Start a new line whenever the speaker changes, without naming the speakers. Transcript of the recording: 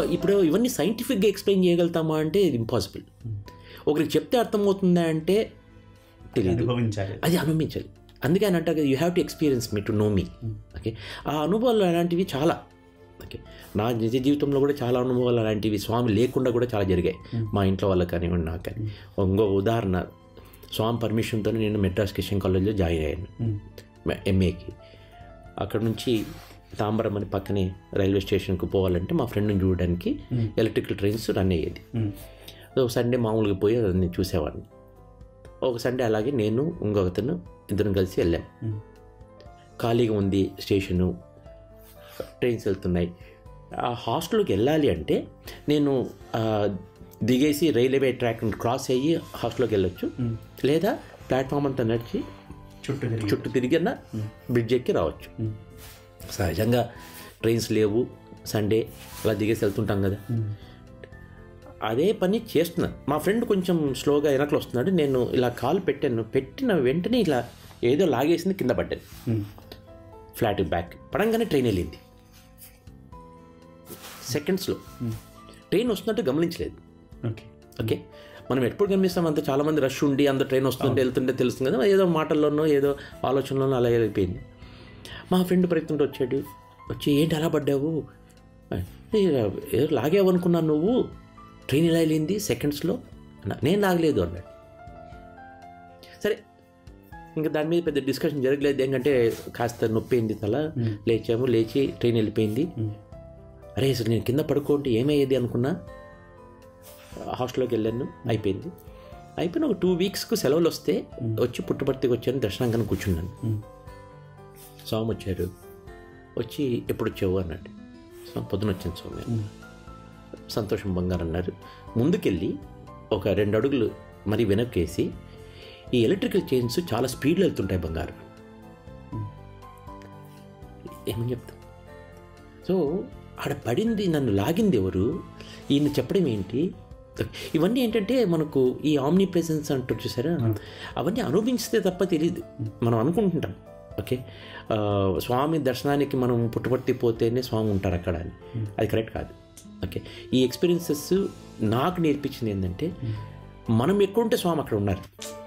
ఇప్పుడు ఇవన్నీ సైంటిఫిక్గా ఎక్స్ప్లెయిన్ చేయగలుగుతామా అంటే ఇది ఇంపాసిబుల్ ఒకరికి చెప్తే అర్థమవుతుందా అంటే తెలియదు
అనుభవించాలి
అది అనుభవించాలి అందుకే అని అంటారు కదా you have to experience me to know me okay ఆ అనుభవాలు అలాంటివి చాలా ఓకే నా నిజ జీవితంలో కూడా చాలా అనుభవాలు అలాంటివి స్వామి లేకుండా కూడా చాలా జరిగాయి మా ఇంట్లో వాళ్ళకి కానివ్వండి నాకు కానీ ఇంకో ఉదాహరణ స్వామి పర్మిషన్తో నేను మెడ్రాస్ కిషన్ కాలేజ్లో జాయిన్ అయ్యాను ఎంఏకి అక్కడ నుంచి తాంబరం అని పక్కనే రైల్వే స్టేషన్కి పోవాలంటే మా ఫ్రెండ్ని చూడడానికి ఎలక్ట్రికల్ ట్రైన్స్ రన్ అయ్యేది సో సండే మామూలుగా పోయి అన్ని చూసేవాడిని ఒక సండే అలాగే నేను ఇంకొకతను ఇద్దరం కలిసి వెళ్ళాం ఖాళీగా ఉంది స్టేషను ట్రైన్స్ వెళ్తున్నాయి ఆ హాస్టల్కి వెళ్ళాలి అంటే నేను ఆ, దిగేసి రైల్వే ట్రాక్ క్రాస్ అయ్యి హాస్టల్కి వెళ్ళొచ్చు లేదా ప్లాట్ఫామ్ అంతా నడిచి
చుట్టూ తిరిగి
చుట్టూ తిరిగిన బ్రిడ్జ్ ఎక్కి రావచ్చు సహజంగా ట్రైన్స్ లేవు సండే అలా దిగేసి వెళ్తుంటాం కదా అదే పని చేస్తున్నాను మా ఫ్రెండ్ కొంచెం స్లోగా వెనకలు వస్తున్నాడు నేను ఇలా కాలు పెట్టాను పెట్టిన వెంటనే ఇలా ఏదో లాగేసింది కింద పడ్డాను ఫ్లాట్ బ్యాక్ పడంగానే ట్రైన్ వెళ్ళింది సెకండ్స్లో ట్రైన్ వస్తున్నట్టు గమనించలేదు
ఓకే
ఓకే మనం ఎప్పుడు గమనిస్తాం అంత చాలామంది రష్ ఉండి అంత ట్రైన్ వస్తుంటే వెళ్తుంటే తెలుస్తుంది కదా ఏదో మాటల్లోనో ఏదో ఆలోచనలోనో అలా అయిపోయింది మా ఫ్రెండ్ ప్రయత్నంతో వచ్చాడు వచ్చి ఏంటి అలా పడ్డావు "ఏ, ఏదో లాగావు అనుకున్నాను నువ్వు ట్రైన్ ఇలా వెళ్ళింది సెకండ్స్లో అన్నా నేను లాగలేదు అన్నాడు సరే ఇంకా దాని మీద పెద్ద డిస్కషన్ జరగలేదు ఏంటంటే కాస్త నొప్పి అయింది తల లేచాము లేచి ట్రైన్ వెళ్ళిపోయింది అరే అసలు నేను కింద పడుకోంటే ఏమయ్యేది అనుకున్నా హాస్టల్లోకి వెళ్ళాను అయిపోయింది అయిపోయిన ఒక టూ వీక్స్కు సెలవులు వస్తే వచ్చి పుట్టపర్తికి వచ్చాను దర్శనానికి కూర్చున్నాను స్వామి వచ్చారు వచ్చి ఎప్పుడు వచ్చావు అన్నాడు స్వామి పొద్దున వచ్చాను స్వామి సంతోషం బంగారు అన్నారు ముందుకెళ్ళి ఒక రెండు అడుగులు మరి వెనక్కేసి ఈ ఎలక్ట్రికల్ చైన్స్ చాలా స్పీడ్లో వెళ్తుంటాయి బంగారు ఏమని చెప్తా సో ఆడ పడింది నన్ను లాగింది ఎవరు ఈయన చెప్పడం ఏంటి ఇవన్నీ ఏంటంటే మనకు ఈ ఆమ్ని ప్రెసెన్స్ అంటారు చూసారా అవన్నీ అనుభవించితే తప్ప తెలియదు మనం అనుకుంటుంటాం ఓకే ఆ, స్వామి దర్శనానికి మనం పుట్టుపట్టి పోతేనే స్వామి ఉంటారు అక్కడ అని అది కరెక్ట్ కాదు ఓకే ఈ ఎక్స్పీరియన్సెస్ నాకు నేర్పించింది ఏంటంటే మనం ఎక్కడుంటే స్వామి అక్కడ ఉన్నారు